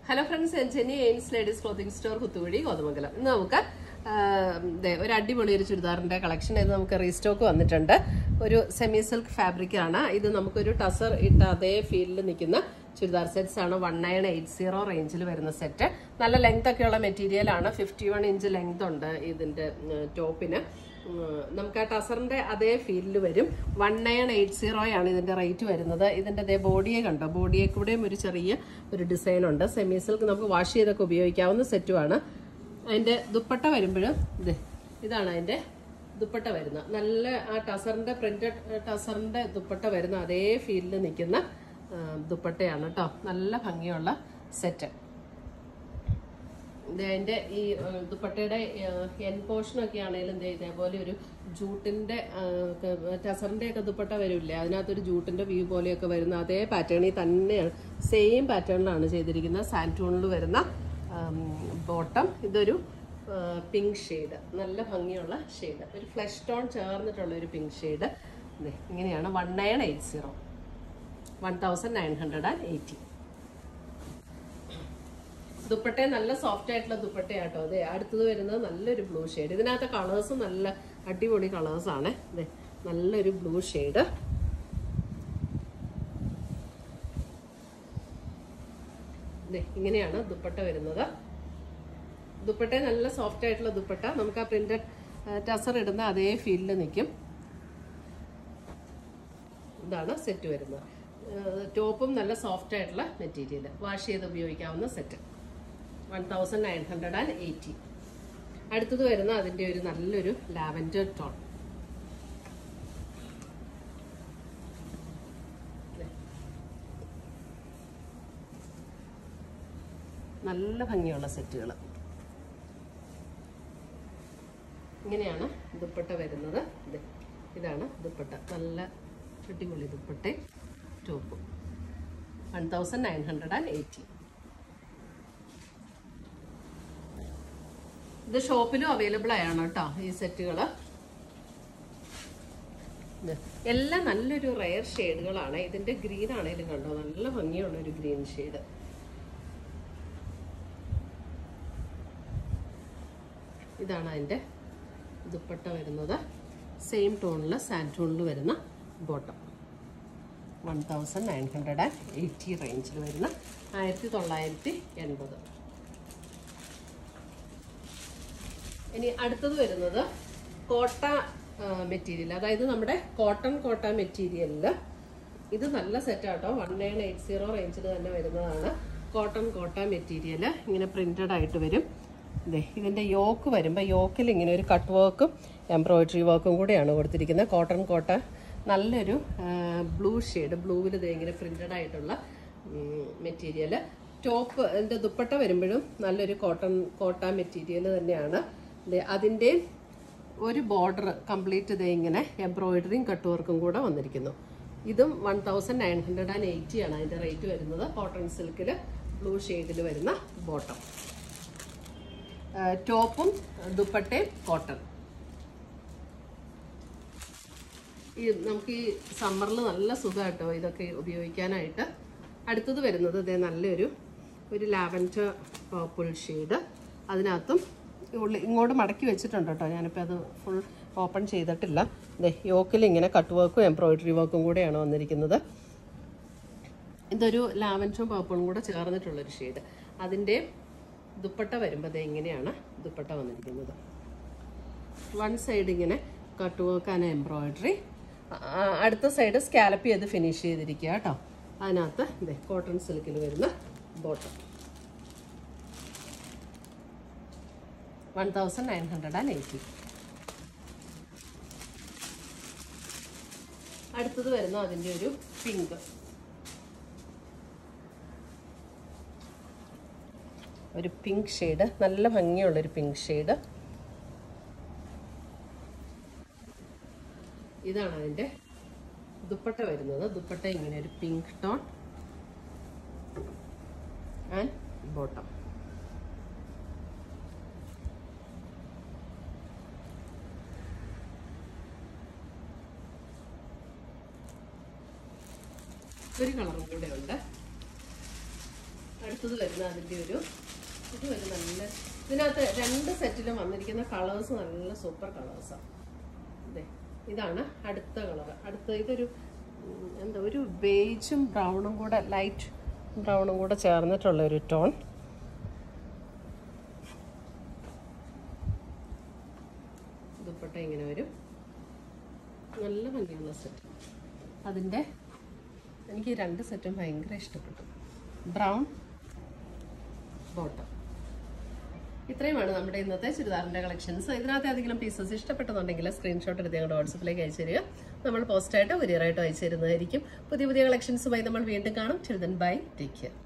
hello friends എൻജനി എയിംസ് ladies clothing store Kuthukuzhi Kothamangalam ഇന്ന് നമുക്ക് ആ, ദേ, ഒരു അടിപൊളി ഒരു ചുരിദാറിന്റെ കളക്ഷൻ ഇത് നമുക്ക് റീസ്റ്റോക്ക് വന്നിട്ടുണ്ട് ഒരു സെമി സിൽക്ക് ഫാബ്രിക് ആണ് ഇത് നമുക്കൊരു ടസർ ഇട്ട അതേ ഫീൽഡിൽ നിൽക്കുന്ന ചുരിദാർ സെറ്റ്സ് ആണ് വൺ നയൻ എയ്റ്റ് സീറോ റേഞ്ചിൽ വരുന്ന സെറ്റ് നല്ല ലെങ്ത് ഒക്കെയുള്ള മെറ്റീരിയൽ ആണ് ഫിഫ്റ്റി വൺ ഇഞ്ച് ലെങ്ത് ഉണ്ട് ഇതിന്റെ ടോപ്പിന് ഉം, നമുക്ക് ആ ടസറിന്റെ അതേ ഫീൽഡിൽ വരും വൺ നയൻ എയ്റ്റ് സീറോ ആണ് ഇതിന്റെ റേറ്റ് വരുന്നത് ഇതിന്റെ ദേ ബോഡിയെ കണ്ടോ ബോഡിയെ കൂടെയും ഒരു ചെറിയ ഒരു ഡിസൈൻ ഉണ്ട് സെമി സിൽക്ക് നമുക്ക് വാഷ് ചെയ്തൊക്കെ ഉപയോഗിക്കാവുന്ന സെറ്റുമാണ് അതിന്റെ ദുപ്പട്ട വരുമ്പോഴും ഇത് ഇതാണ് അതിന്റെ ദുപ്പട്ട വരുന്നത് നല്ല ആ ടസറിന്റെ പ്രിന്റഡ് ടസറിന്റെ ദുപ്പട്ട വരുന്ന അതേ ഫീൽഡിൽ നിൽക്കുന്ന ആ, ദുപ്പട്ടയാണ് കേട്ടോ നല്ല ഭംഗിയുള്ള സെറ്റ് ദേ അതിന്റെ ഈ ആ, ദുപ്പട്ടയുടെ എൻ പോർഷൻ ഒക്കെ ആണെങ്കിലും ദേ ഇതേപോലെ ഒരു ജൂട്ടിന്റെ ടസറിന്റെ ഒക്കെ ദുപ്പട്ട വരില്ലേ അതിനകത്തൊരു ജൂട്ടിന്റെ വ്യൂ പോലെയൊക്കെ വരുന്ന അതേ പാറ്റേണിൽ തന്നെയാണ് സെയിം പാറ്റേണിലാണ് ചെയ്തിരിക്കുന്നത് സാൻറ്റൂണിൽ വരുന്ന ബോട്ടം ഇതൊരു പിങ്ക് ഷെയ്ഡ് നല്ല ഭംഗിയുള്ള ഷെയ്ഡ് ഒരു ഫ്ലഷ് ടോൺ ചേർന്നിട്ടുള്ള ഒരു പിങ്ക് ഷെയ്ഡ് ഇങ്ങനെയാണ് one nine eight zero one thousand nine hundred and eighty dupatta നല്ല സോഫ്റ്റ് ആയിട്ടുള്ള ദുപ്പട്ടയാട്ടോ അതെ അടുത്തത് വരുന്നത് നല്ലൊരു ബ്ലൂ ഷെയ്ഡ് ഇതിനകത്തെ കളേഴ്സ് നല്ല അടിപൊളി കളേഴ്സ് ആണ് അതെ നല്ലൊരു ബ്ലൂ ഷെയ്ഡ് ഇങ്ങനെയാണ് ദുപ്പട്ട വരുന്നത് ദുപ്പട്ട നല്ല സോഫ്റ്റ് ആയിട്ടുള്ള ദുപ്പട്ട നമുക്ക് ആ പ്രിന്റഡ് ടസർ ഇടുന്ന അതേ ഫീലിൽ നിൽക്കും ഇതാണ് സെറ്റ് വരുന്നത് ടോപ്പും നല്ല സോഫ്റ്റ് ആയിട്ടുള്ള മെറ്റീരിയൽ വാഷ് ചെയ്ത് ഉപയോഗിക്കാവുന്ന set one thousand nine hundred and eighty അടുത്തത് വരുന്ന അതിൻ്റെ ഒരു നല്ലൊരു ലാവൻഡർ ടോൺ നല്ല ഭംഗിയുള്ള സെറ്റുകൾ ഇങ്ങനെയാണ് ദുപ്പട്ട വരുന്നത് ഇത് ഇതാണ് ദുപ്പട്ട നല്ല അടിപൊളി dupatta top one thousand nine hundred and eighty ഇത് ഷോപ്പിലും അവൈലബിൾ ആണ് കേട്ടോ ഈ സെറ്റുകൾ എല്ലാം നല്ലൊരു റയർ ഷെയ്ഡുകളാണ് ഇതിന്റെ ഗ്രീൻ ആണെങ്കിലും കണ്ടോ നല്ല ഭംഗിയുള്ള ഒരു ഗ്രീൻ ഷെയ്ഡ് ഇതാണ് അതിന്റെ ദുപ്പട്ട വരുന്നത് സെയിം ടോണിൽ സാൻഡ് ടോണിൽ വരുന്ന bottom one thousand nine hundred and eighty റേഞ്ചിൽ വരുന്ന ആയിരത്തി തൊള്ളായിരത്തി എൺപത് ഇനി അടുത്തത് വരുന്നത് കോട്ട മെറ്റീരിയൽ അതായത് നമ്മുടെ കോട്ടൺ കോട്ട മെറ്റീരിയലിൽ ഇത് നല്ല സെറ്റാട്ടോ വൺ നയൻ എയ്റ്റ് സീറോ റേഞ്ചിൽ തന്നെ വരുന്നതാണ് കോട്ടൺ കോട്ട മെറ്റീരിയൽ ഇങ്ങനെ പ്രിന്റഡ് ആയിട്ട് വരും ഇതേ ഇതിൻ്റെ യോക്ക് വരുമ്പോൾ യോക്കിൽ ഇങ്ങനെ ഒരു കട്ട് വർക്കും എംബ്രോയിഡറി വർക്കും കൂടെയാണ് കൊടുത്തിരിക്കുന്നത് കോട്ടൺ കോട്ട നല്ലൊരു ബ്ലൂ ഷെയ്ഡ് ബ്ലൂവിൽ ഇത് ഇങ്ങനെ പ്രിന്റഡ് ആയിട്ടുള്ള മെറ്റീരിയൽ ടോപ്പ് ഇതിൻ്റെ ദുപ്പട്ട വരുമ്പോഴും നല്ലൊരു കോട്ടൺ കോട്ട മെറ്റീരിയൽ തന്നെയാണ് ദേ അതിൻ്റെ ഒരു ബോർഡർ കംപ്ലീറ്റ് ഇതേ ഇങ്ങനെ എംബ്രോയിഡറിയും കട്ട് വർക്കും കൂടെ വന്നിരിക്കുന്നു ഇതും one thousand nine hundred and eighty ആണ് അതിൻ്റെ റേറ്റ് വരുന്നത് കോട്ടൺ സിൽക്കിൽ ബ്ലൂ ഷെയ്ഡിൽ വരുന്ന ബോട്ടം ടോപ്പും ദുപ്പട്ടയും കോട്ടൺ ഈ നമുക്ക് ഈ സമ്മറിൽ നല്ല സുഖമായിട്ടോ ഇതൊക്കെ ഉപയോഗിക്കാനായിട്ട് അടുത്തത് വരുന്നത് ഇതേ നല്ലൊരു ഒരു ലാവൻഡർ പർപ്പിൾ ഷെയ്ഡ് അതിനകത്തും ഉള്ളി ഇങ്ങോട്ട് മടക്കി വെച്ചിട്ടുണ്ട് കേട്ടോ ഞാനിപ്പോൾ അത് ഫുൾ ഓപ്പൺ ചെയ്തിട്ടില്ല ഇതേ യോക്കിൽ ഇങ്ങനെ കട്ട് വർക്കും എംബ്രോയിഡറി വർക്കും കൂടെയാണ് വന്നിരിക്കുന്നത് ഇതൊരു ലാവൻഡറും പർപ്പിളും കൂടെ ചേർന്നിട്ടുള്ളൊരു ഷെയ്ഡ് അതിൻ്റെ ദുപ്പട്ട വരുമ്പോൾ ദേ ഇങ്ങനെയാണ് ദുപ്പട്ട വന്നിരിക്കുന്നത് വൺ സൈഡ് ഇങ്ങനെ കട്ട് വർക്ക് ആൻഡ് എംബ്രോയിഡറി അടുത്ത സൈഡ് സ്കാലപ്പ് ചെയ്ത് ഫിനിഷ് ചെയ്തിരിക്കുക കേട്ടോ അതിനകത്ത് ഇതേ കോട്ടൺ സിൽക്കിൽ വരുന്ന bottom one thousand nine hundred and eighty അടുത്തത് വരുന്ന അതിൻ്റെ ഒരു പിങ്ക് ഒരു പിങ്ക് ഷെയ്ഡ് നല്ല ഭംഗിയുള്ളൊരു പിങ്ക് ഷെയ്ഡ് ഇതാണ് അതിൻ്റെ ദുപ്പട്ട വരുന്നത് ദുപ്പട്ട ഇങ്ങനെ ഒരു പിങ്ക് ടോൺ ആൻഡ് ബോട്ടം ഒരു കളറും കൂടെ ഉണ്ട് അടുത്തത് വരുന്ന അതിൻ്റെ ഒരു ഇത് ഒരു നല്ല ഇതിനകത്ത് രണ്ട് സെറ്റിലും വന്നിരിക്കുന്ന കളേഴ്സ് നല്ല സൂപ്പർ കളേഴ്സാണ് അതെ ഇതാണ് അടുത്ത കളർ അടുത്ത ഇതൊരു ഉം, എന്താ ഒരു ബേജും ബ്രൗണും കൂടെ ലൈറ്റ് ബ്രൗണും കൂടെ ചേർന്നിട്ടുള്ള ഒരു ടോൺ ദുപ്പട്ട ഇങ്ങനെ വരും നല്ല ഭംഗിയുള്ള സെറ്റ് അതിൻ്റെ എനിക്ക് ഈ രണ്ട് സെറ്റും ഭയങ്കര ഇഷ്ടപ്പെട്ടു ബ്രൗൺ ബോട്ടം ഇത്രയുമാണ് നമ്മുടെ ഇന്നത്തെ ചുരിദാറിന്റെ കളക്ഷൻസ് ഇതിനകത്ത് ഏതെങ്കിലും പീസസ് ഇഷ്ടപ്പെട്ടെന്നുണ്ടെങ്കിൽ സ്ക്രീൻഷോട്ട് എടുത്ത് ഞങ്ങളുടെ വാട്സപ്പിലേക്ക് അയച്ചു തരിക നമ്മൾ പോസ്റ്റായിട്ടോ കൊറിയറായിട്ടോ അയച്ചു തരുന്നതായിരിക്കും പുതിയ പുതിയ കളക്ഷൻസുമായി നമ്മൾ വീണ്ടും കാണും ചിൽഡ്രൻ ബൈ ടേക്ക് കെയർ